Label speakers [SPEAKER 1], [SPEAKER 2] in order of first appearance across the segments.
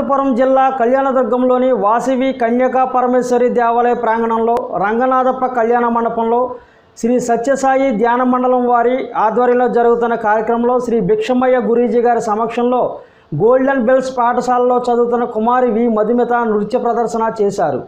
[SPEAKER 1] అనంతపురం జిల్లా కళ్యాణదుర్గంలోని వాసవి కన్యకా పరమేశ్వరి దేవాలయ ప్రాంగణంలో రంగనాథప్ప కళ్యాణ మండపంలో శ్రీ సత్యసాయి ధ్యాన మండలం వారి ఆధ్వర్యంలో జరుగుతున్న కార్యక్రమంలో శ్రీ భిక్షమయ్య గురూజీ గారి సమక్షంలో గోల్డెన్ బెల్స్ పాఠశాలలో చదువుతున్న కుమారి వి మధుమిత నృత్య ప్రదర్శన చేశారు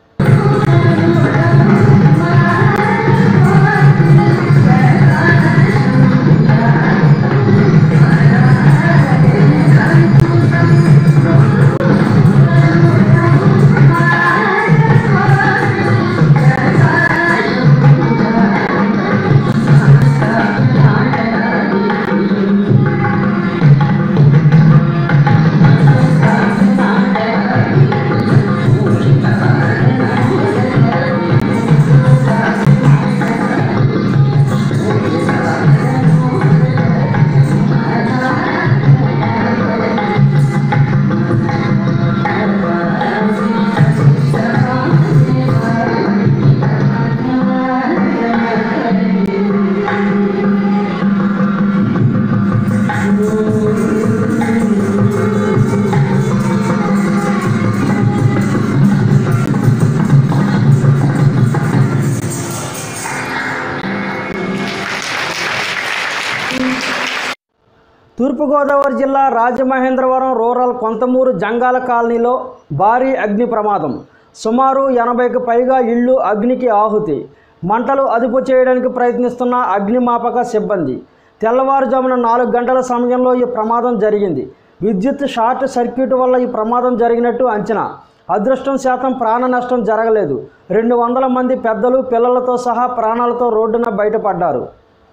[SPEAKER 1] తూర్పుగోదావరి జిల్లా రాజమహేంద్రవరం రూరల్ కొంతమూరు జంగాల కాలనీలో భారీ అగ్ని ప్రమాదం సుమారు ఎనభైకి పైగా ఇళ్ళు అగ్నికి ఆహుతి మంటలు అదుపు చేయడానికి ప్రయత్నిస్తున్న అగ్నిమాపక సిబ్బంది తెల్లవారుజామున నాలుగు గంటల సమయంలో ఈ ప్రమాదం జరిగింది విద్యుత్ షార్ట్ సర్క్యూట్ వల్ల ఈ ప్రమాదం జరిగినట్టు అంచనా అదృష్టం శాతం ప్రాణ నష్టం జరగలేదు రెండు వందల మంది పెద్దలు పిల్లలతో సహా ప్రాణాలతో రోడ్డున బయటపడ్డారు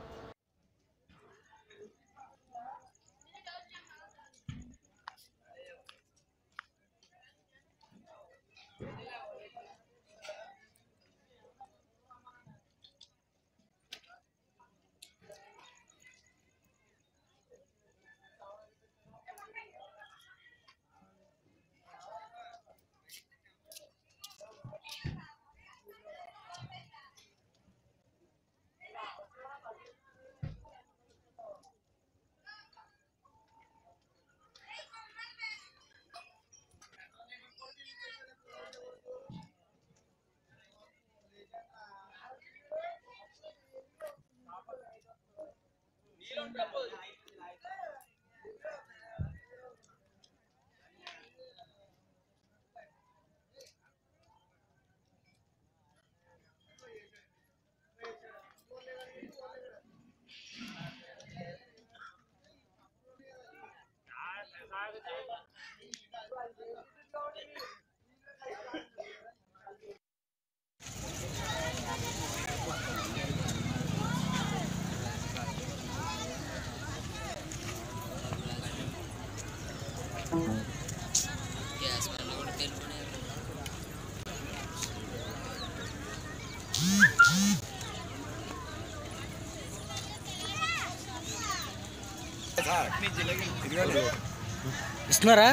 [SPEAKER 2] ఇస్తున్నారా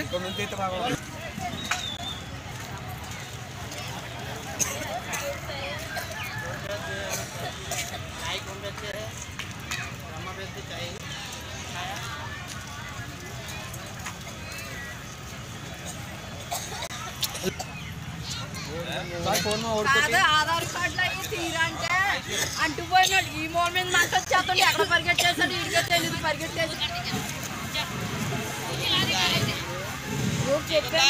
[SPEAKER 3] కాదు ఆధార్ కార్డులో అయ్యి తీరంటే అంటుపోయినాడు ఈ మోల్ మీద మంట వచ్చేస్తాడు ఎక్కడ పరిగెట్టేసాడు ఇంకే తెలియదు పరిగెట్టేసి నువ్వు చెప్పాను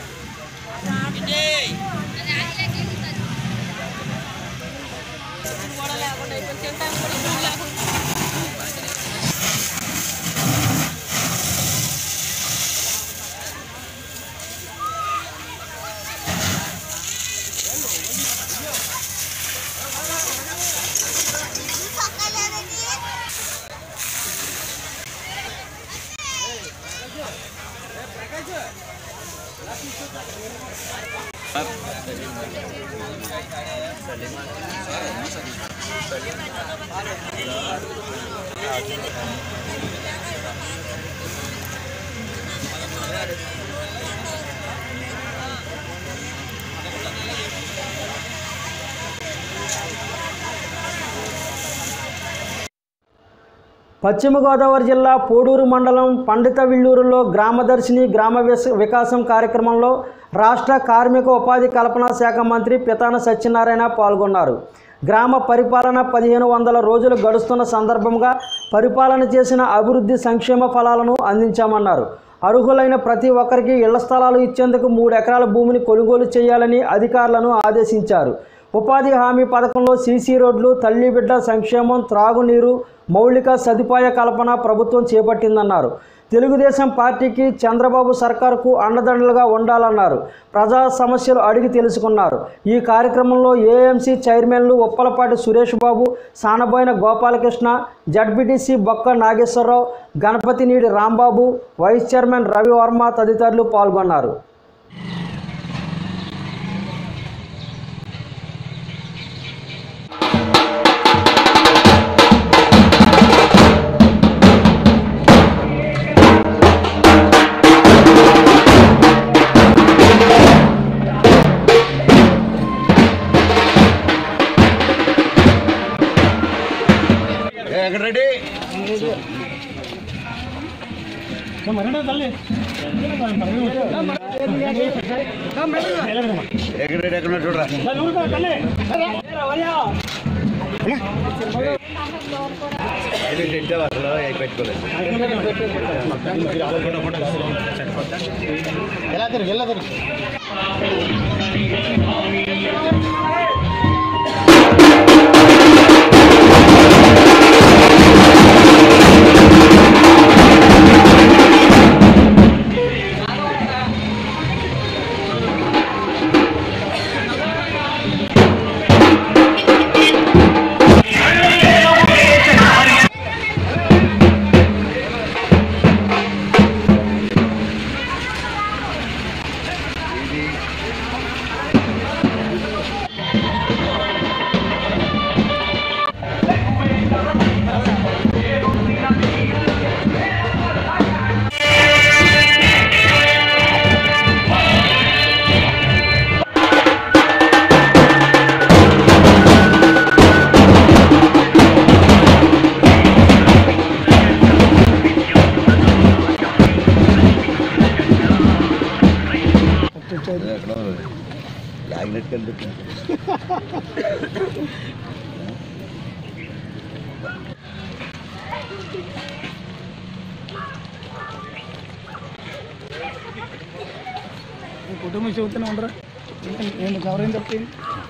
[SPEAKER 3] కూడా లేకుండా అయిపోయింది తింటానికి కూడా ఇప్పుడు లేకుండా
[SPEAKER 1] పశ్చిమ గోదావరి జిల్లా పోడూరు మండలం పండిత విల్లూరులో గ్రామదర్శిని గ్రామ విస్- వికాసం కార్యక్రమంలో రాష్ట్ర కార్మిక ఉపాధి కల్పన శాఖ మంత్రి పితాన సత్యనారాయణ పాల్గొన్నారు గ్రామ పరిపాలన పదిహేను వందల రోజులు గడుస్తున్న సందర్భంగా పరిపాలన చేసిన అభివృద్ధి సంక్షేమ ఫలాలను అందించామన్నారు అర్హులైన ప్రతి ఒక్కరికి ఇళ్ల స్థలాలు ఇచ్చేందుకు మూడు ఎకరాల భూమిని కొనుగోలు చేయాలని అధికారులను ఆదేశించారు ఉపాధి హామీ పథకంలో సీసీ రోడ్లు తల్లి బిడ్డ సంక్షేమం త్రాగునీరు మౌలిక సదుపాయ కల్పన ప్రభుత్వం చేపట్టిందన్నారు తెలుగుదేశం పార్టీకి చంద్రబాబు సర్కారుకు అండదండలుగా ఉండాలన్నారు ప్రజా సమస్యలు అడిగి తెలుసుకున్నారు ఈ కార్యక్రమంలో ఏఎంసీ చైర్మన్లు ఉప్పలపాటి సురేష్ బాబు Sanaboina Gopalakrishna ZPTC Bokka Nageswara Rao Ganapathineedi Rambabu vice chairman Ravivarma తదితరులు పాల్గొన్నారు
[SPEAKER 2] ఎక్కడ రెడీ ఎక్కడ రెడీ ఎక్కడ చూడరా అసలు అవి పెట్టుకోలేదు
[SPEAKER 4] ఎలా తిరిగి ఎలా తిరిగి
[SPEAKER 2] ఎక్కడ లాగినట్టు కనిపిస్తుంది
[SPEAKER 4] కుటుంబం చెబుతూనే ఉండరా నేను ఎవరైనా చెప్తాను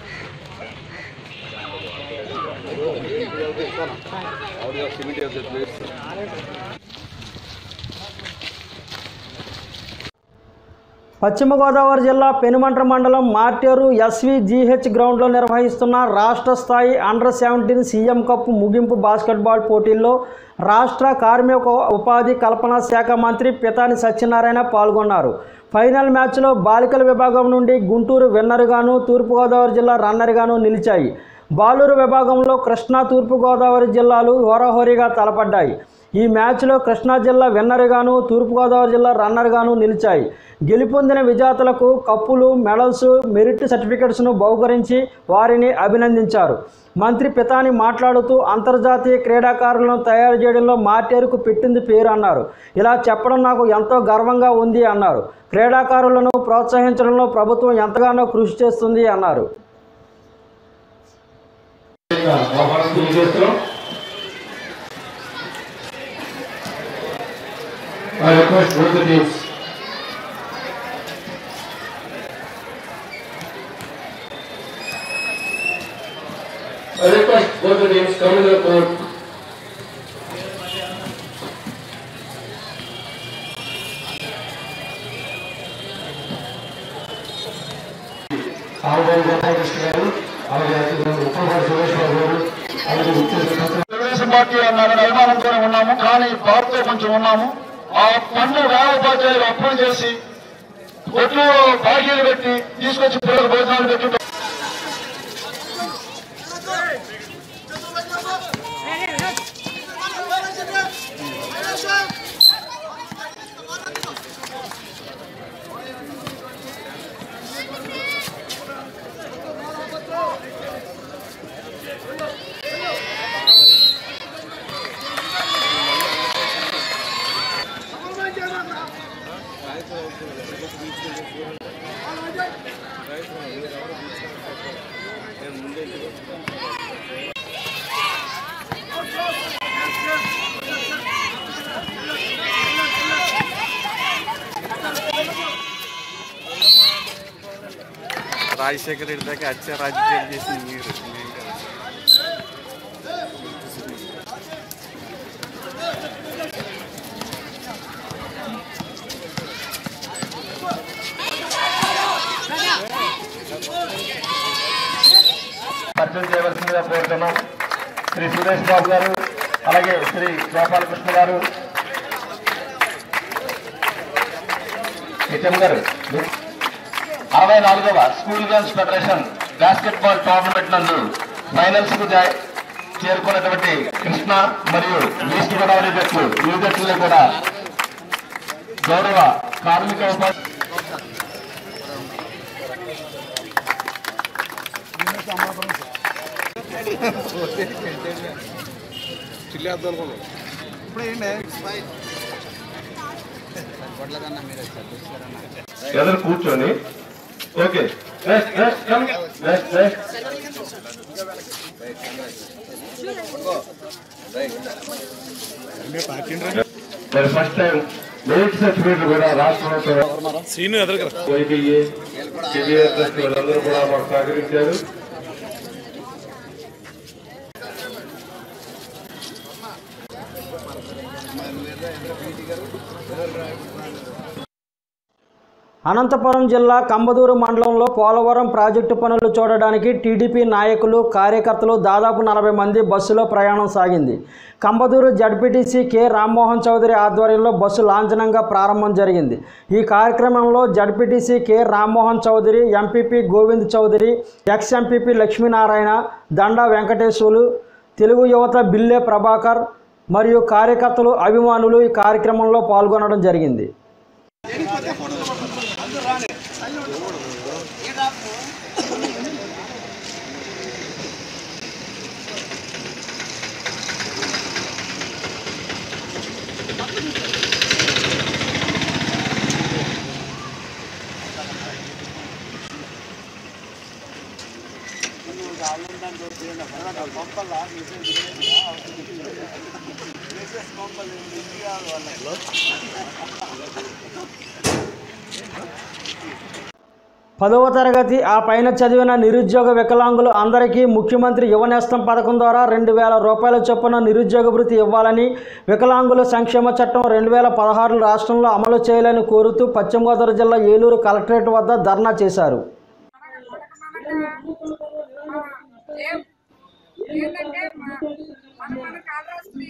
[SPEAKER 1] పశ్చిమ గోదావరి జిల్లా పెనుమంట్ర మండలం మార్టేరు ఎస్విజిహెచ్ గ్రౌండ్లో నిర్వహిస్తున్న రాష్ట్ర స్థాయి అండర్ సెవెంటీన్ సీఎం కప్ ముగింపు బాస్కెట్బాల్ పోటీల్లో రాష్ట్ర కార్మిక ఉపాధి కల్పన శాఖ మంత్రి పితాని సత్యనారాయణ పాల్గొన్నారు ఫైనల్ మ్యాచ్లో బాలికల విభాగం నుండి గుంటూరు విన్నర్గాను తూర్పుగోదావరి జిల్లా రన్నర్గాను నిలిచాయి బాలూరు విభాగంలో కృష్ణా తూర్పుగోదావరి జిల్లాలు హోరాహోరీగా తలపడ్డాయి ఈ మ్యాచ్లో కృష్ణా జిల్లా విన్నర్గాను తూర్పుగోదావరి జిల్లా రన్నర్గాను నిలిచాయి గెలుపొందిన విజేతలకు కప్పులు మెడల్స్ మెరిట్ సర్టిఫికెట్స్ను బహుకరించి వారిని అభినందించారు మంత్రి పితాని మాట్లాడుతూ అంతర్జాతీయ క్రీడాకారులను తయారు చేయడంలో మార్టేరుకు పెట్టింది పేరు అన్నారు ఇలా చెప్పడం నాకు ఎంతో గర్వంగా ఉంది అన్నారు క్రీడాకారులను ప్రోత్సహించడంలో ప్రభుత్వం ఎంతగానో కృషి చేస్తుంది అన్నారు
[SPEAKER 5] ఆహ్వానం తెలియజేస్తున్నాం I request both the teams. I request both the teams come to the court. ఆవుగారి Gopalakrishna గారు అలాగే ఉప్పలపాటి సురేష్ బాబు గారు అలాగే విచ్చేసిన
[SPEAKER 6] తెలుగుదేశం పార్టీ అన్నారని అభిమానంతోనే ఉన్నాము కానీ బాధతో కొంచెం ఉన్నాము ఆ పన్ను వేల ఉపాధ్యాయులు అప్పులు చేసి ఒట్లు బాకీలు పెట్టి తీసుకొచ్చి పిల్లలకు భోజనాలు పెట్టి
[SPEAKER 7] రాజశేఖర రెడ్డి దాకా హత్య రాజకీయాలు చేసింది మీరు నేను కాదు.
[SPEAKER 6] పరిచయం చేయవలసిందిగా కోరుతున్నాం శ్రీ సురేష్ బాబు గారు అలాగే శ్రీ గోపాలకృష్ణ గారు నిత్యం గారు అరవై నాలుగవ school girls federation basket ball tournament నందు ఫైనల్స్ కు జా- చేరుకున్నటువంటి కృష్ణ మరియు ఈస్ట్ గోదావరి జట్లు ఇరు జట్లలో కూడా గౌరవ కార్మిక ఉపాధి ఎదురు కూర్చొని okay next next come next next మరి ఫస్ట్ టైం మెరిట్ సర్టిఫికేట్ కూడా రాష్ట్రంలో
[SPEAKER 7] సీను ఎదురు
[SPEAKER 6] వైద్య కెరియర్ ట్రస్ట్ వీళ్ళందరూ కూడా మాకు సహకరించారు
[SPEAKER 1] అనంతపురం జిల్లా కంబదూరు మండలంలో పోలవరం ప్రాజెక్టు పనులు చూడడానికి టీడీపీ నాయకులు కార్యకర్తలు దాదాపు నలభై మంది బస్సులో ప్రయాణం సాగింది కంబదూరు జడ్పీటీసీ కె రామ్మోహన్ చౌదరి ఆధ్వర్యంలో బస్సు లాంఛనంగా ప్రారంభం జరిగింది ఈ కార్యక్రమంలో ZPTC K Rammohan Chowdary MPP Govind Chowdary ex MPP Lakshminarayana Danda Venkateswarulu Telugu Yuvatha Bille Prabhakar మరియు కార్యకర్తలు అభిమానులు ఈ కార్యక్రమంలో పాల్గొనడం జరిగింది పదవ తరగతి ఆ పైన చదివిన నిరుద్యోగ వికలాంగులు అందరికీ ముఖ్యమంత్రి యువనేస్తం పథకం ద్వారా రెండు వేల రూపాయల చొప్పున నిరుద్యోగ భృతి ఇవ్వాలని వికలాంగుల సంక్షేమ చట్టం రెండు వేల పదహారు రాష్ట్రంలో అమలు చేయాలని కోరుతూ పశ్చిమ గోదావరి జిల్లా ఏలూరు కలెక్టరేట్ వద్ద ధర్నా చేశారు
[SPEAKER 3] ఏంటంటే మన మన కాళరాస్త్రి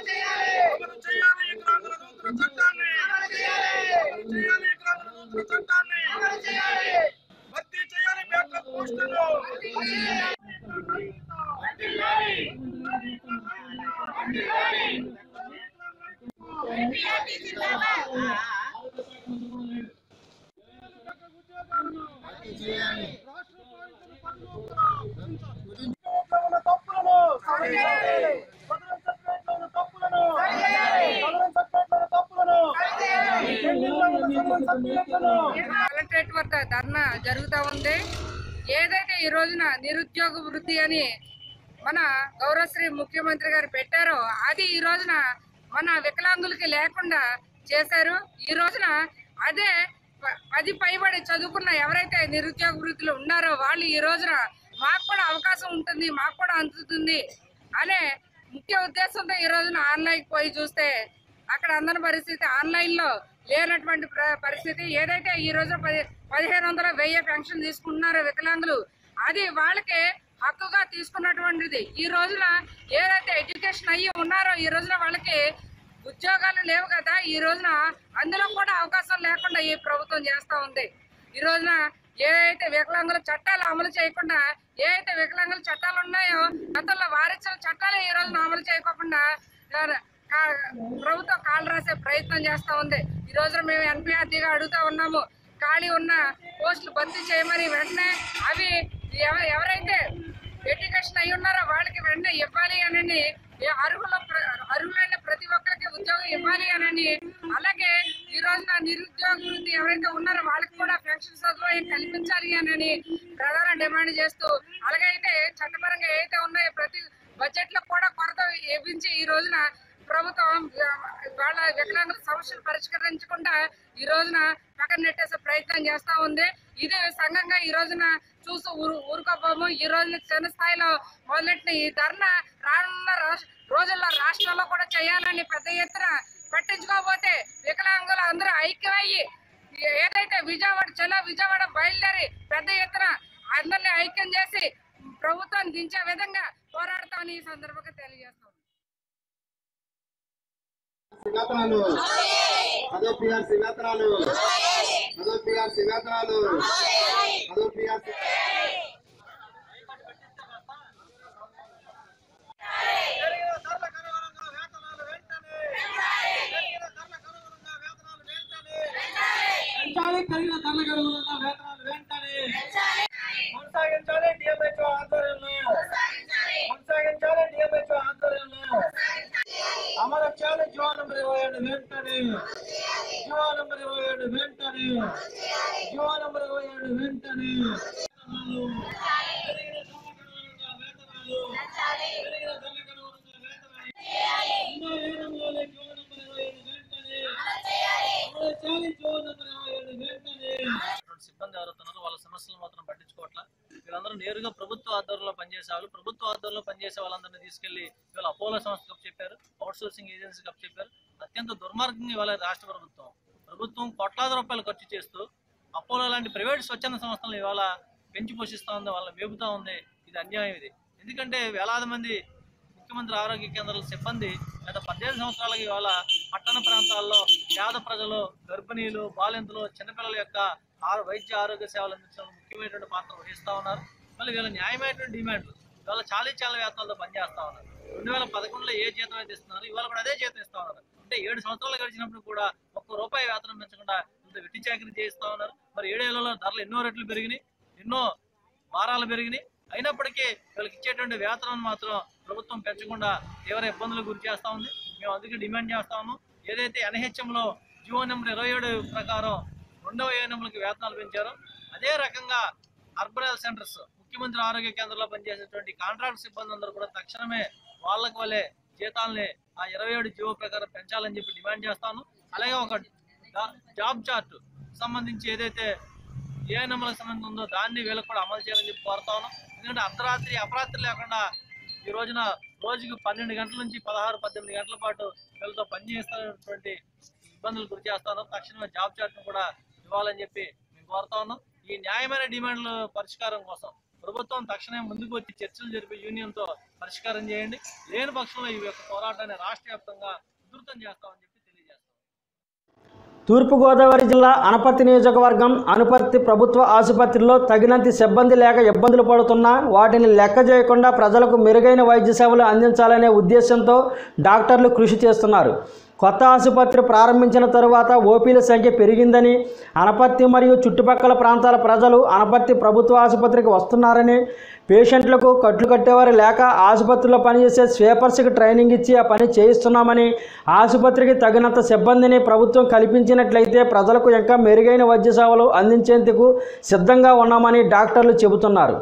[SPEAKER 3] కలెక్టరేట్ వద్ద ధర్నా జరుగుతూ ఉంది ఏదైతే ఈ రోజున నిరుద్యోగ వృత్తి అని మన గౌరవశ్రీ ముఖ్యమంత్రి గారు పెట్టారో అది ఈ రోజున మన వికలాంగులకి లేకుండా చేశారు ఈ రోజున అదే ప- పది పైబడి చదువుకున్న ఎవరైతే నిరుద్యోగ వృత్తిలో ఉన్నారో వాళ్ళు ఈ రోజున మాకు కూడా అవకాశం ఉంటుంది మాకు కూడా అందుతుంది అనే ముఖ్య ఉద్దేశంతో ఈ రోజున ఆన్లైన్ పోయి చూస్తే అక్కడ అందని పరిస్థితి ఆన్లైన్ లో లేనటువంటి ప్ర- పరిస్థితి ఏదైతే ఈ రోజు పది పదిహేను వందల వెయ్యి పెన్షన్ తీసుకుంటున్నారో వికలాంగులు అది వాళ్ళకి హక్కుగా తీసుకున్నటువంటిది ఈ రోజున ఏదైతే ఎడ్యుకేషన్ అయ్యి ఉన్నారో ఈ రోజున వాళ్ళకి ఉద్యోగాలు లేవు కదా ఈ రోజున అందులో కూడా అవకాశం లేకుండా ఈ ప్రభుత్వం చేస్తా ఉంది ఈ రోజున ఏదైతే వికలాంగుల చట్టాలు అమలు చేయకుండా ఏదైతే వికలాంగుల చట్టాలు ఉన్నాయో గతంలో వారిచ్చిన చట్టాలు ఈ రోజున అమలు చేయకుండా ఆ, కా- ప్రభుత్వం కాళ్ళు రాసే ప్రయత్నం చేస్తా ఉంది ఈ రోజున మేము ఎన్పిఆర్టీగా అడుగుతా ఉన్నాము ఖాళీ ఉన్న పోస్టులు భర్తీ చేయమని వెంటనే అవి ఎవ- ఎవరైతే ఎడ్యుకేషన్ అయి ఉన్నారో వాళ్ళకి వెంటనే ఇవ్వాలి అని అర్హుల ప్ర- అర్హులైన ప్రతి ఒక్కరికి ఉద్యోగం ఇవ్వాలి అని అలాగే ఈ రోజున నిరుద్యోగ వృత్తి ఎవరైతే ఉన్నారో వాళ్ళకి కూడా పెన్షన్ సదుపాయం కల్పించాలి అని ప్రధాన డిమాండ్ చేస్తూ అలాగైతే చట్టపరంగా ఏదైతే ఉన్నాయో ప్రతి బడ్జెట్ లో కూడా కొరత వేపించి ఈ రోజున ప్రభుత్వం ఆ, వాళ్ళ వికలాంగుల సమస్యలు పరిష్కరించకుండా ఈ రోజున పక్కన నెట్టేసే ప్రయత్నం చేస్తా ఉంది ఇదే సంఘంగా ఈ రోజున చూసి ఊరు ఊరుకోపోము ఈ రోజున చిన్న స్థాయిలో మొదలెట్టిన ఈ ధర్నా రానున్న రాష్ట్ర రోజుల్లో రాష్ట్రంలో కూడా చేయాలని పెద్ద ఎత్తున పట్టించుకోకపోతే వికలాంగులు అందరూ ఐక్యమయ్యి ఏదైతే విజయవాడ చలో విజయవాడ బయలుదేరి పెద్ద ఎత్తున అందరినీ ఐక్యం చేసి ప్రభుత్వాన్ని దించే విధంగా పోరాడతామని ఈ సందర్భంగా తెలియజేస్తాం
[SPEAKER 5] వేతనాలు పదో పిఆర్సీ వేతనాలు పదో పిఆర్సీ వేతనాలు పదో పిఆర్సీ
[SPEAKER 1] కొనసాగించాలి డిఎంహెచ్ఓ ఆధ్వర్యంలో కొనసాగించాలి డిఎంహెచ్ఓ ఆధ్వర్యంలో అమలు చేయాలి జీవో నంబర్ ఇరవై ఏడు వెంటనే జీవో నంబర్ ఇరవై ఏడు వెంటనే జీవో నంబర్ ఇరవై ఏడు వెంటనే వేతనాలు. పెరిగిన ధరలకు అనుగుణంగా వేతనాలు. పెరిగిన ధరలకు అనుగుణంగా వేతనాలు. ఎన్నో ఏడంలోనే జీవో నంబర్ ఇరవై ఏడు వెంటనే అమలు చేయాలి జీవో నంబర్ ఇరవై ఏడు వెంటనే
[SPEAKER 8] ఉన్నటువంటి సిబ్బంది ఎవరుతున్నారో వాళ్ళ సమస్యలు మాత్రం పట్టించుకోవట్లా వీళ్ళందరూ నేరుగా ప్రభుత్వ ఆధ్వర్యంలో పనిచేసే వాళ్ళు ప్రభుత్వ ఆధ్వర్యంలో పనిచేసే వాళ్ళందరినీ తీసుకెళ్లి ఇవాళ అపోలో సంస్థకు చెప్పారు అవుట్ సోర్సింగ్ ఏజెన్సీ కప్ చెప్పారు అత్యంత దుర్మార్గంగా ఇవాళ రాష్ట్ర ప్రభుత్వం ప్రభుత్వం కోట్లాది రూపాయలు ఖర్చు చేస్తూ అపోలో లాంటి ప్రైవేట్ స్వచ్ఛంద సంస్థలను ఇవాళ పెంచి పోషిస్తా ఉంది వాళ్ళని వేపుతా ఉంది ఇది అన్యాయం ఇది ఎందుకంటే వేలాది మంది ముఖ్యమంత్రి ఆరోగ్య కేంద్రాల సిబ్బంది గత పద్దెనిమిది సంవత్సరాలకి ఇవాళ పట్టణ ప్రాంతాల్లో పేద ప్రజలు గర్భిణీలు బాలింతలు చిన్నపిల్లల యొక్క ఆరో- వైద్య ఆరోగ్య సేవలు అందించడంలో ముఖ్యమైనటువంటి పాత్ర వహిస్తూ ఉన్నారు మళ్ళీ వీళ్ళ న్యాయమైనటువంటి డిమాండ్లు ఇవాళ చాలీ చాలా వేతనాలతో పనిచేస్తా ఉన్నారు రెండు వేల పదకొండులో ఏ జీతం అయితే ఇస్తున్నారు ఇవాళ కూడా అదే జీతం ఇస్తా ఉన్నారు అంటే ఏడు సంవత్సరాలు గడిచినప్పుడు కూడా ఒక్క రూపాయి వేతనం పెంచకుండా ఇంత వెట్టి చాకరీ చేయిస్తా ఉన్నారు మరి ఏడేళ్లలో ధరలు ఎన్నో రెట్లు పెరిగినాయి ఎన్నో వారాలు పెరిగినాయి అయినప్పటికీ వీళ్ళకి ఇచ్చేటువంటి వేతనం మాత్రం ప్రభుత్వం పెంచకుండా తీవ్ర ఇబ్బందులకు గురి చేస్తా ఉంది మేము అందుకే డిమాండ్ చేస్తా ఉన్నాం ఏదైతే ఎన్హెచ్ఎంలో జియో నెంబర్ ఇరవై ఏడు ప్రకారం రెండవ ఏఎన్ఎంలకి వేతనాలు పెంచారో అదే రకంగా అర్బన్ హెల్త్ సెంటర్స్ ముఖ్యమంత్రి ఆరోగ్య కేంద్రంలో పనిచేసేటువంటి కాంట్రాక్ట్ సిబ్బంది అందరూ కూడా తక్షణమే వాళ్ళకి వాళ్ళే జీతాలని ఆ ఇరవై ఏడు జియో ప్రకారం పెంచాలని చెప్పి డిమాండ్ చేస్తాను అలాగే ఒక జా- జాబ్ చార్ట్ సంబంధించి ఏదైతే ఏ నెంబర్కి సంబంధించి ఉందో దాన్ని వీళ్ళకి కూడా అమలు చేయాలని చెప్పి కోరుతా ఉన్నాం ఎందుకంటే అర్ధరాత్రి అపరాత్రి లేకుండా ఈ రోజున రోజుకి పన్నెండు గంటల నుంచి పదహారు పద్దెనిమిది గంటల పాటు వీళ్ళతో పనిచేస్తున్నటువంటి ఇబ్బందులు గురి చేస్తాను తక్షణమే జాబ్ చార్ట్ను కూడా ఇవ్వాలని చెప్పి మేము కోరుతా ఉన్నాం ఈ న్యాయమైన డిమాండ్ల పరిష్కారం కోసం ప్రభుత్వం తక్షణమే ముందుకు వచ్చి చర్చలు జరిపి యూనియన్తో పరిష్కారం చేయండి లేని పక్షంలో ఈ యొక్క పోరాటాన్ని రాష్ట్ర వ్యాప్తంగా ఉధృతం చేస్తామని చెప్పి తెలియజేస్తాం
[SPEAKER 1] తూర్పుగోదావరి జిల్లా అనపర్తి నియోజకవర్గం అనుపర్తి ప్రభుత్వ ఆసుపత్రిలో తగినంత సిబ్బంది లేక ఇబ్బందులు పడుతున్నా వాటిని లెక్క చేయకుండా ప్రజలకు మెరుగైన వైద్య సేవలు అందించాలనే ఉద్దేశంతో డాక్టర్లు కృషి చేస్తున్నారు కొత్త ఆసుపత్రి ప్రారంభించిన తరువాత ఓపీల సంఖ్య పెరిగిందని అనపర్తి మరియు చుట్టుపక్కల ప్రాంతాల ప్రజలు అనపర్తి ప్రభుత్వ ఆసుపత్రికి వస్తున్నారని పేషెంట్లకు కట్లు కట్టేవారు లేక ఆసుపత్రిలో పనిచేసే స్వీపర్స్కి ట్రైనింగ్ ఇచ్చి ఆ పని చేయిస్తున్నామని ఆసుపత్రికి తగినంత సిబ్బందిని ప్రభుత్వం కల్పించినట్లయితే ప్రజలకు ఇంకా మెరుగైన వైద్య సేవలు అందించేందుకు సిద్ధంగా ఉన్నామని డాక్టర్లు చెబుతున్నారు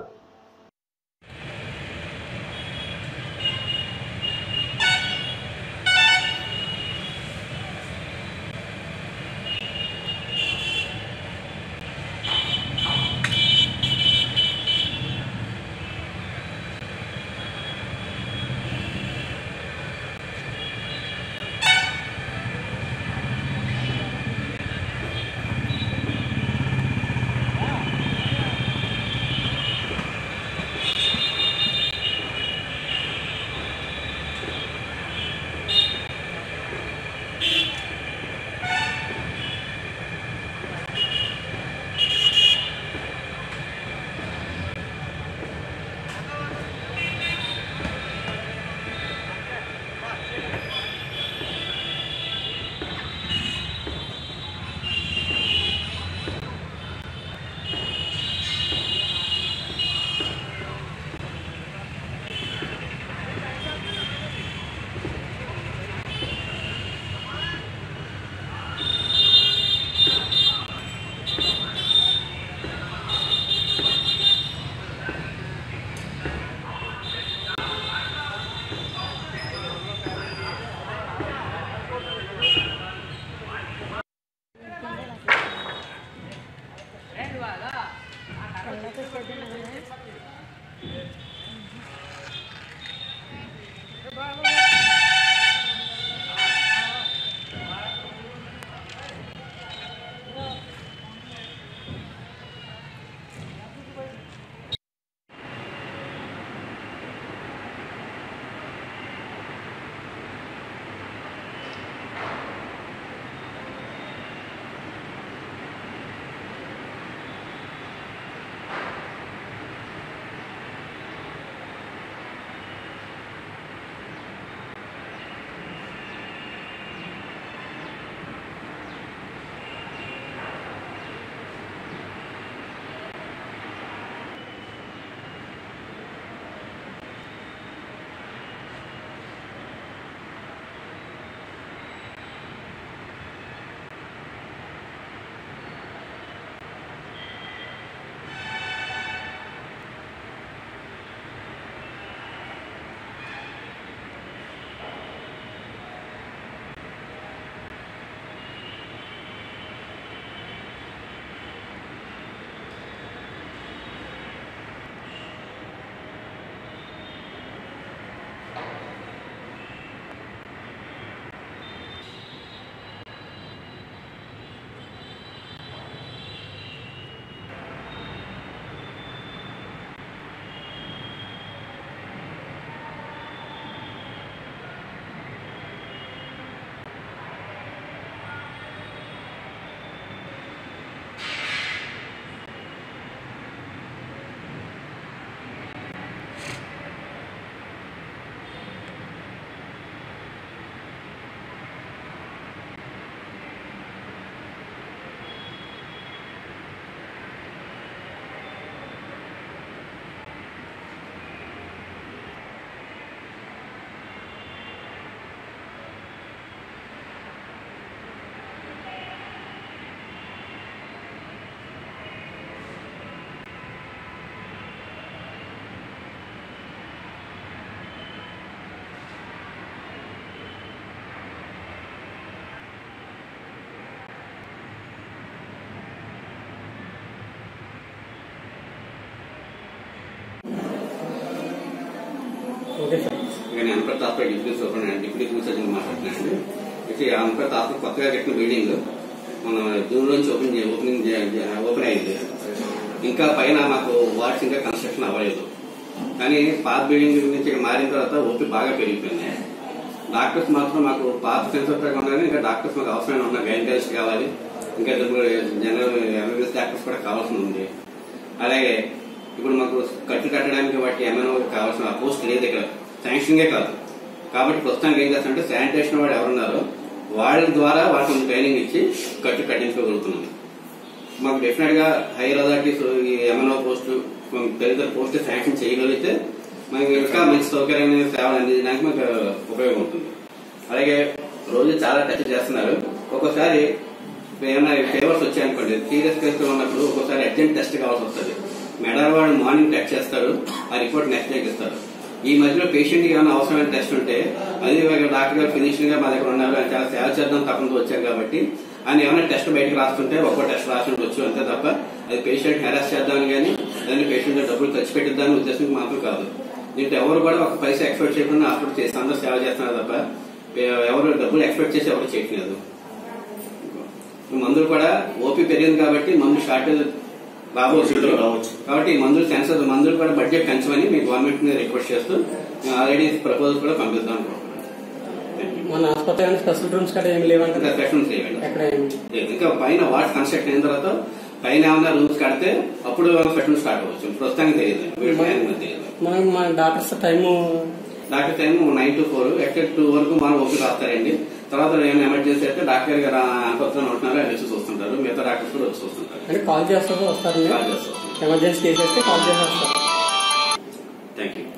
[SPEAKER 9] Ambar hospital deputy superintendent deputy civil surgeon మాట్లాడుతున్నాను అయితే అంబర్ హాస్పిటల్ కొత్తగా కట్టిన బిల్డింగ్ మన జూన్ నుంచి ఓపెన్ చే- ఓపెనింగ్ చే- చే- ఓపెన్ అయింది ఇంకా పైన మాకు వార్డ్స్ ఇంకా కన్స్ట్రక్షన్ అవ్వలేదు కానీ పాత బిల్డింగ్ నుంచి ఇక్కడ మారిన తర్వాత ఓపీ బాగా పెరిగిపోయింది డాక్టర్స్ మాత్రం మాకు పాత సెన్సర్ ప్రకారం ఇంకా డాక్టర్స్ మాకు అవసరమైన ఉన్న గైనకాలజిస్ట్ కావాలి ఇంకా ఇద్దరు జనరల్ ఎంబీబీఎస్ డాక్టర్స్ కూడా కావాల్సి ఉంది అలాగే ఇప్పుడు మాకు కట్టు కట్టడానికి వాటి ఏమైనా కావాల్సిన పోస్ట్ లేదు ఇక్కడ శాంక్షన్గే కాదు కాబట్టి ప్రస్తుతానికి ఏం చేస్తామంటే శానిటేషన్ వాడు ఎవరున్నారో వాళ్ళ ద్వారా వాళ్ళకి ట్రైనింగ్ ఇచ్చి కట్టు కట్టించుకోగలుగుతున్నాం మాకు డెఫినెట్ గా హైయర్ అథారిటీస్ ఈ ఎంఎన్ఓ పోస్ట్ తదితర పోస్ట్ శాంక్షన్ చేయగలిగితే మనకి ఇంకా మంచి సౌకర్యమైన సేవలు అందించడానికి మాకు ఉపయోగం ఉంటుంది అలాగే రోజు చాలా టెస్ట్ చేస్తున్నారు ఒక్కోసారి ఏమైనా ఫేవర్స్ వచ్చాయనుకోండి సీరియస్ కేసులు ఉన్నప్పుడు ఒక్కోసారి అర్జెంట్ టెస్ట్ కావాల్సి వస్తుంది మెడల్ వాడు మార్నింగ్ టెస్ట్ చేస్తారు ఆ రిపోర్ట్ నెక్స్ట్ డేకి ఇస్తారు ఈ మధ్యలో పేషెంట్ కి ఏమైనా అవసరమైన టెస్ట్ ఉంటే అది డాక్టర్ గారు ఫినిషింగ్ గా మా దగ్గర ఉన్నారు ఆయన చాలా సేవ చేద్దాం తప్పనితో వచ్చారు కాబట్టి ఆయన ఏమైనా టెస్ట్ బయటకు రాస్తుంటే ఒక్కో టెస్ట్ రాసి ఉండొచ్చు అంతే తప్ప అది పేషెంట్ హెరాస్ చేద్దామని కానీ దాన్ని పేషెంట్ డబ్బులు ఖర్చు పెట్టిద్దామని ఉద్దేశం మాత్రం కాదు దీంట్లో ఎవరు కూడా ఒక పైసా ఎక్స్పెక్ట్ చేయకుండా హాస్పిటల్ చేసి అందరూ సేవ చేస్తున్నారు తప్ప ఎ- ఎవరు డబ్బులు ఎక్స్పెక్ట్ చేసి ఎవరు చేయట్లేదు మందులు కూడా ఓపీ పెరిగింది కాబట్టి మందు షార్టేజ్ రాబోతుంది కాబట్టి ఈ మందులు సెన్సర్ మందులు కూడా బడ్జెట్ పెంచమని మీ గవర్నమెంట్ ని రిక్వెస్ట్ చేస్తూ మేము ఆల్రెడీ ప్రపోజల్ కూడా పంపిద్దాం అనుకుంటున్నాం
[SPEAKER 10] మన ఆసుపత్రి స్పెషల్ రూమ్స్ కూడా ఏమి లేవంటే
[SPEAKER 9] ఇంకా సెక్షన్స్ చేయండి
[SPEAKER 10] ఎక్కడ ఏమి
[SPEAKER 9] లేదు. ఇంకా పైన వాట్ కన్స్ట్రక్ట్ అయిన తర్వాత పైన ఏమన్నా రూమ్స్ కడితే అప్పుడు సెషన్ స్టార్ట్ అవ్వచ్చు ప్రస్తుతానికి తెలియదు వీడి ప్లాన్ మీద తెలియదు
[SPEAKER 10] మనం మన doctors time
[SPEAKER 9] doctor time nine to four except two వరకు మనం ఓపీ రాస్తారండి తర్వాత ఏమైనా ఎమర్జెన్సీ అయితే డాక్టర్ గారు ఆసుపత్రిలో ఉంటున్నారో అది వచ్చి చూస్తుంటారు మిగతా డాక్టర్స్ కూడా వచ్చి చూస్తుంటారు
[SPEAKER 10] అంటే కాల్ చేస్తారు వస్తారు
[SPEAKER 9] కాల్ చేస్తారు
[SPEAKER 10] ఎమర్జెన్సీ కేసు కాల్ చేసి వస్తారు
[SPEAKER 9] థ్యాంక్ యూ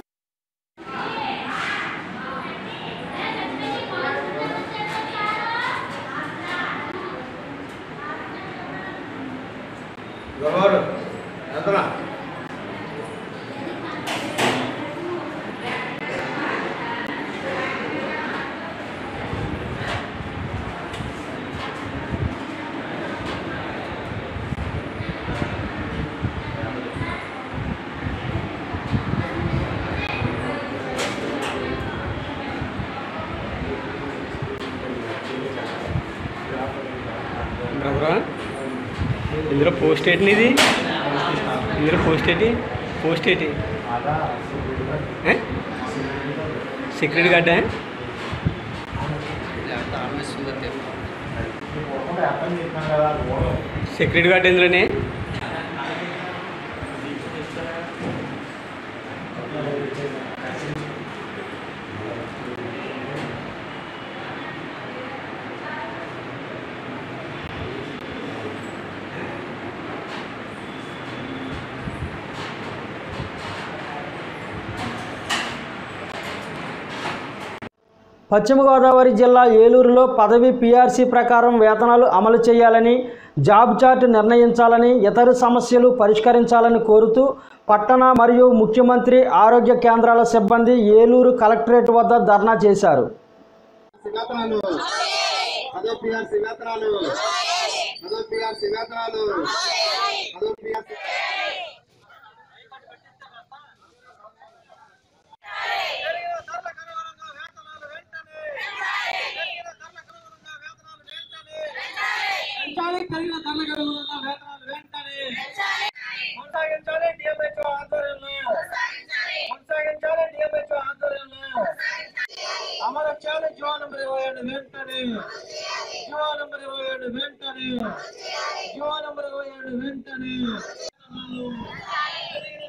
[SPEAKER 4] బ్రదరా ఇందులో పోస్ట్ ఏంటి ఇది ఇందులో పోస్ట్ ఏంటి పోస్ట్ ఏంటి సెక్యూరిటీ గార్డా సెక్యూరిటీ గార్డ్ ఎందులోనే
[SPEAKER 1] పశ్చిమ గోదావరి జిల్లా ఏలూరులో పదవి పీఆర్సీ ప్రకారం వేతనాలు అమలు చేయాలని జాబ్ చార్ట్ నిర్ణయించాలని ఇతర సమస్యలు పరిష్కరించాలని కోరుతూ పట్టణ మరియు ముఖ్యమంత్రి ఆరోగ్య కేంద్రాల సిబ్బంది ఏలూరు కలెక్టరేట్ వద్ద ధర్నా చేశారు
[SPEAKER 11] వేతనాలు పదో పిఆర్సీ వేతనాలు పదో పిఆర్సీ వేతనాలు పదో పిఆర్సీ
[SPEAKER 8] పెంచాలి కలిగిన ధరలకు అనుగుణంగా వేతనాలు వెంటనే కొనసాగించాలి డిఎంహెచ్ఓ ఆధ్వర్యంలో కొనసాగించాలి డిఎంహెచ్ఓ ఆధ్వర్యంలో అమలు చేయాలి జీవో నంబర్ ఇరవై ఏడు వెంటనే జీవో నంబర్ ఇరవై ఏడు వెంటనే జీవో నంబర్ ఇరవై ఏడు వెంటనే వేతనాలు పెరిగిన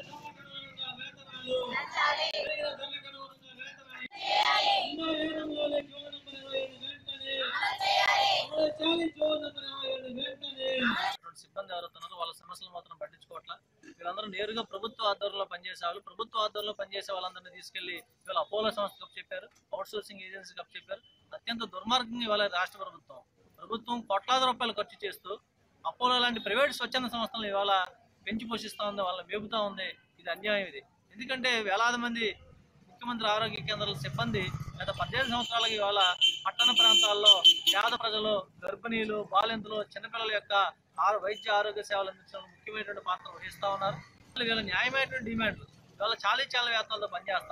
[SPEAKER 8] ధరలకు అనుగుణంగా వేతనాలు పెరిగిన ధరలకు అనుగుణంగా వేతనాలు ఎన్నో వేలంలోనే జీవో నంబర్ ఇరవై ఏడు వెంటనే అమలు చేయాలి జీవో నంబర్ ఇరవై ఏడు వెంటనే సిబ్బంది ఎవరుతున్నారో వాళ్ళ సమస్యలు మాత్రం పట్టించుకోవట్లా వీళ్ళందరూ నేరుగా ప్రభుత్వ ఆధ్వర్యంలో పనిచేసే వాళ్ళు ప్రభుత్వ ఆధ్వర్యంలో పనిచేసే వాళ్ళందరినీ తీసుకెళ్లి ఇవాళ అపోలో సంస్థకు చెప్పారు అవుట్ సోర్సింగ్ ఏజెన్సీ కప్ చెప్పారు అత్యంత దుర్మార్గంగా ఇవాళ రాష్ట్ర ప్రభుత్వం ప్రభుత్వం కోట్లాది రూపాయలు ఖర్చు చేస్తూ అపోలో లాంటి ప్రైవేట్ స్వచ్ఛంద సంస్థలను ఇవాళ పెంచి పోషిస్తా ఉంది వాళ్ళని మేపుతా ఉంది ఇది అన్యాయం ఇది ఎందుకంటే వేలాది మంది ముఖ్యమంత్రి ఆరోగ్య కేంద్రాల సిబ్బంది గత పద్దెనిమిది సంవత్సరాలకి ఇవాళ పట్టణ ప్రాంతాల్లో పేద ప్రజలు గర్భిణీలు బాలింతలు చిన్నపిల్లల యొక్క ఆరో- వైద్య ఆరోగ్య సేవలు అందించడంలో ముఖ్యమైనటువంటి పాత్ర వహిస్తా ఉన్నారు వీళ్ళ న్యాయమైనటువంటి డిమాండ్లు ఇవాళ చాలీ చాలా వేతనాలతో పనిచేస్తా ఉన్నారు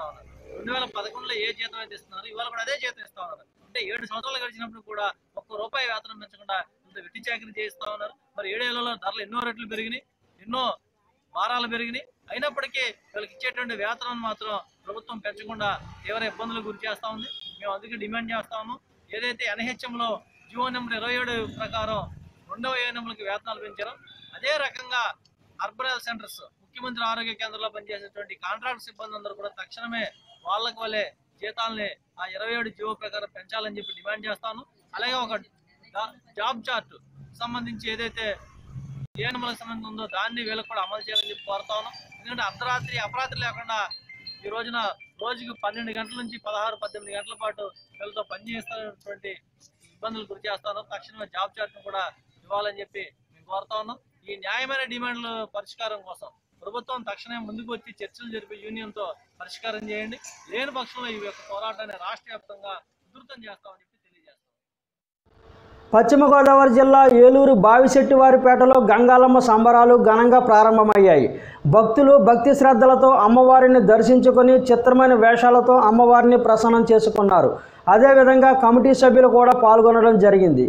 [SPEAKER 8] రెండు వేల పదకొండులో ఏ జీతం అయితే ఇస్తున్నారు ఇవాళ కూడా అదే జీతం ఇస్తా ఉన్నారు అంటే ఏడు సంవత్సరాలు గడిచినప్పుడు కూడా ఒక్క రూపాయి వేతనం పెంచకుండా ఇంత వెట్టి చాకరీ చేయిస్తా ఉన్నారు మరి ఏడేళ్లలో ధరలు ఎన్నో రెట్లు పెరిగినాయి ఎన్నో భారాలు పెరిగినాయి అయినప్పటికీ వీళ్ళకి ఇచ్చేటువంటి వేతనం మాత్రం ప్రభుత్వం పెంచకుండా తీవ్ర ఇబ్బందులకు గురి చేస్తా ఉంది మేము అందుకే డిమాండ్ చేస్తా ఉన్నాం ఏదైతే NHM లో జియో నెంబర్ ఇరవై ఏడు ప్రకారం రెండవ ఏఎన్ఎంలకి వేతనాలు పెంచారు అదే రకంగా అర్బన్ హెల్త్ సెంటర్స్ ముఖ్యమంత్రి ఆరోగ్య కేంద్రంలో పనిచేసేటువంటి కాంట్రాక్ట్ సిబ్బంది అందరూ కూడా తక్షణమే వాళ్ళకి వాళ్ళే జీతాలని ఆ ఇరవై ఏడు జీవో ప్రకారం పెంచాలని చెప్పి డిమాండ్ చేస్తాను అలాగే ఒక జా- జాబ్ చార్ట్ సంబంధించి ఏదైతే ఏఎన్ఎంలకు సంబంధించి ఉందో దాన్ని వీళ్ళకి కూడా అమలు చేయాలని చెప్పి కోరుతా ఉన్నాం ఎందుకంటే అర్ధరాత్రి అపరాత్రి లేకుండా ఈ రోజున రోజుకి పన్నెండు గంటల నుంచి పదహారు పద్దెనిమిది గంటల పాటు వీళ్ళతో పనిచేస్తున్నటువంటి ఇబ్బందులు గురి చేస్తాను తక్షణమే జాబ్ చార్ట్ను కూడా ఇవ్వాలని చెప్పి మేము కోరుతా ఉన్నాం ఈ న్యాయమైన డిమాండ్ల పరిష్కారం కోసం ప్రభుత్వం తక్షణమే ముందుకు వచ్చి చర్చలు జరిపి యూనియన్తో పరిష్కారం చేయండి లేని పక్షంలో ఈ యొక్క పోరాటాన్ని రాష్ట్ర వ్యాప్తంగా ఉధృతం చేస్తామని చెప్పి తెలియజేస్తాం
[SPEAKER 1] పశ్చిమ గోదావరి జిల్లా ఏలూరు బావిశెట్టివారిపేటలో గంగాలమ్మ సంబరాలు ఘనంగా ప్రారంభమయ్యాయి భక్తులు భక్తి శ్రద్ధలతో అమ్మవారిని దర్శించుకొని చిత్రమైన వేషాలతో అమ్మవారిని ప్రసన్నం చేసుకున్నారు అదేవిధంగా కమిటీ సభ్యులు కూడా పాల్గొనడం జరిగింది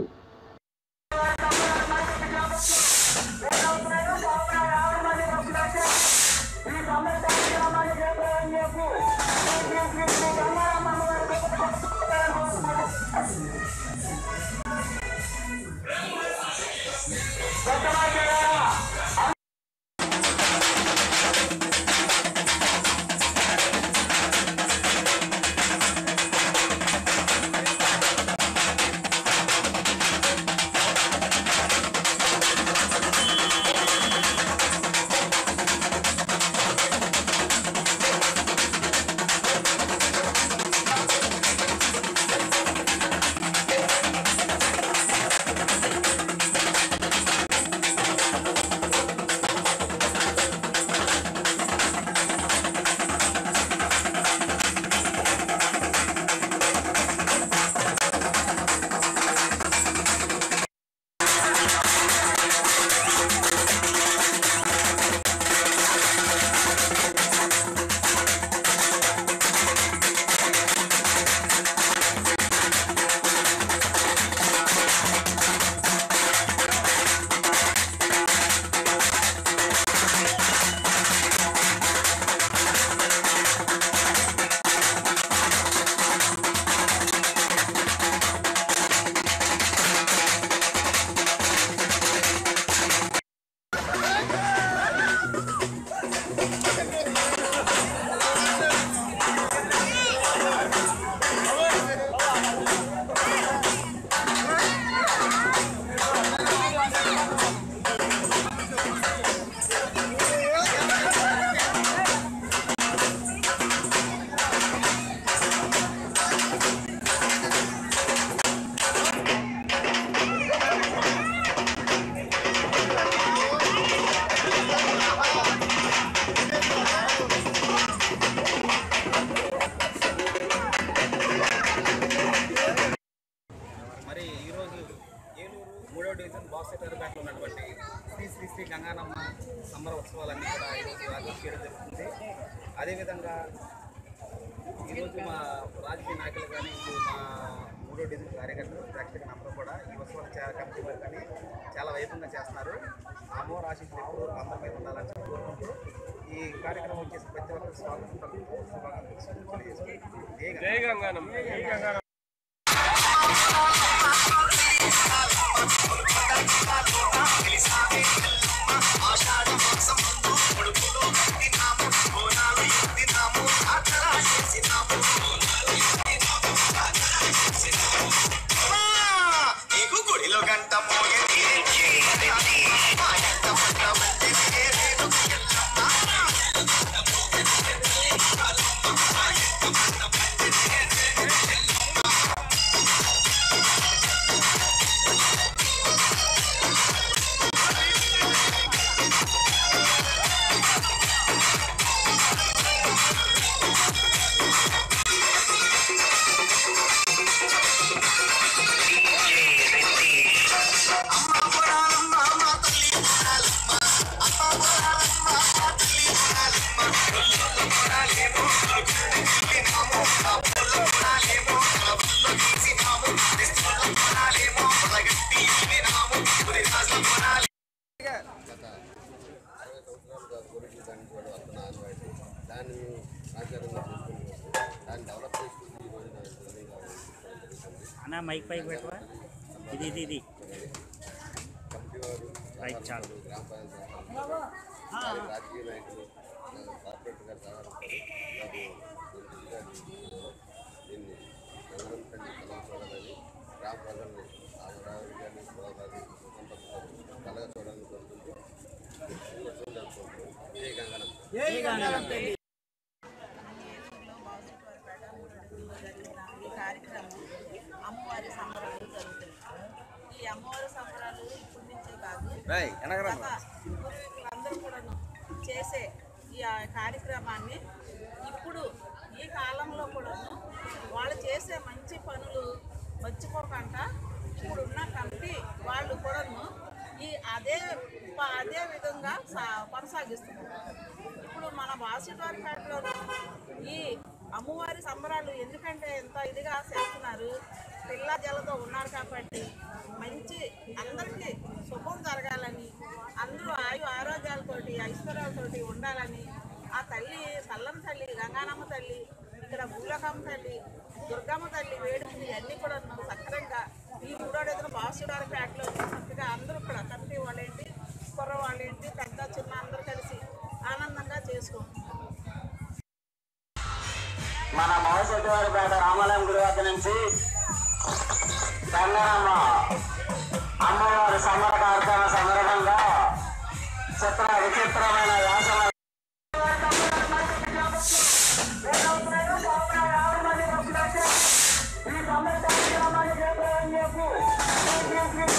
[SPEAKER 12] మరి ఈరోజు ఏలూరు మూడో డివిజన్ బాక్సెటర్పేటలో ఉన్నటువంటి శ్రీ శ్రీ శ్రీ గంగానమ్మ సంబర ఉత్సవాలన్నీ కూడా ఈరోజు రాజకీయ చేయడం జరుగుతుంది అదేవిధంగా ఈరోజు మా రాజకీయ నాయకులు కానీ ఇప్పుడు మా మూడో డివిజన్ కార్యకర్తలు ప్రేక్షకులు అందరూ కూడా ఈ ఉత్సవాలు చాలా కమిటీ వారు కానీ చాలా వైభవంగా చేస్తున్నారు అమ్మవారి ఆశీస్సులు ఎప్పుడు అందరి మీద ఉండాలని చెప్పి కోరుకుంటూ ఈ కార్యక్రమం చేసి ప్రతి ఒక్కరు స్వాగతం పలుకుతూ శుభాకాంక్షలు తెలియజేసుకుంటున్నాను. జై గంగానమ్మ జై గంగానమ్మ
[SPEAKER 13] గుడిలో గంట మైక్ పైకి పెట్టవా ఇది ఇది ఇది రైట్ చాలు
[SPEAKER 2] గ్రామ పంచాయతీ రాజకీయ నాయకులు కార్పొరేటర్ గారు సహాయపడతారు దీన్ని నగరం తల్లి కలం చూడాలని గ్రామ ప్రజల్ని ఆదరాలు కానీ గోదావరి కలగా చూడాలని కోరుకుంటూ ఉత్సవం జరుపుకుంటున్నాం జై గంగానం
[SPEAKER 13] జై గంగానం తల్లి.
[SPEAKER 14] ఈ కార్యక్రమం అమ్మవారి సంబరాలు జరుగుతాయి ఈ అమ్మవారి సంబరాలు ఇప్పటి నుంచే కాదు
[SPEAKER 2] రేయ్, వెనకరా.
[SPEAKER 14] గత పూర్వీకులందరూ కూడాను చేసే ఈ ఆ కార్యక్రమాన్ని ఇప్పుడు ఈ కాలంలో కూడాను వాళ్ళు చేసే మంచి పనులు మర్చిపోకుండా ఇప్పుడున్న కమిటీ వాళ్ళు కూడాను ఈ అదే ప- అదే విధంగా సా- కొనసాగిస్తున్నారు ఇప్పుడు మన బాసిటారిపేటలోను ఈ అమ్మవారి సంబరాలు ఎందుకంటే ఎంత ఇదిగా చేస్తున్నారు పిల్ల జలతో ఉన్నారు కాబట్టి మంచి అందరికీ శుభం జరగాలని అందరూ ఆయు ఆరోగ్యాలతోటి ఐశ్వర్యాలతోటి ఉండాలని ఆ తల్లి చల్లం తల్లి గంగానమ్మ తల్లి ఇక్కడ భూలకమ్మ తల్లి దుర్గమ్మ తల్లి వేడుకలు అన్నీ కూడా సక్రంగా ఈ మూడోడెదురు బాసుడారిపేటలో చక్కగా అందరూ కూడా కమిటీ వాళ్ళేంటి కుర్ర వాళ్ళేంటి పెద్ద చిన్న అందరూ కలిసి ఆనందంగా చేసుకుంటున్నారు
[SPEAKER 15] మన మహోత్సవారిపేట రామాలయం గుడి వద్ద నుంచి గంగారమ్మ అమ్మవారి సమర కార్యక్రమ సందర్భంగా చిత్ర విచిత్రమైన వ్యాసన ఈ సమర కార్యక్రమాన్ని చేపట్టినందుకు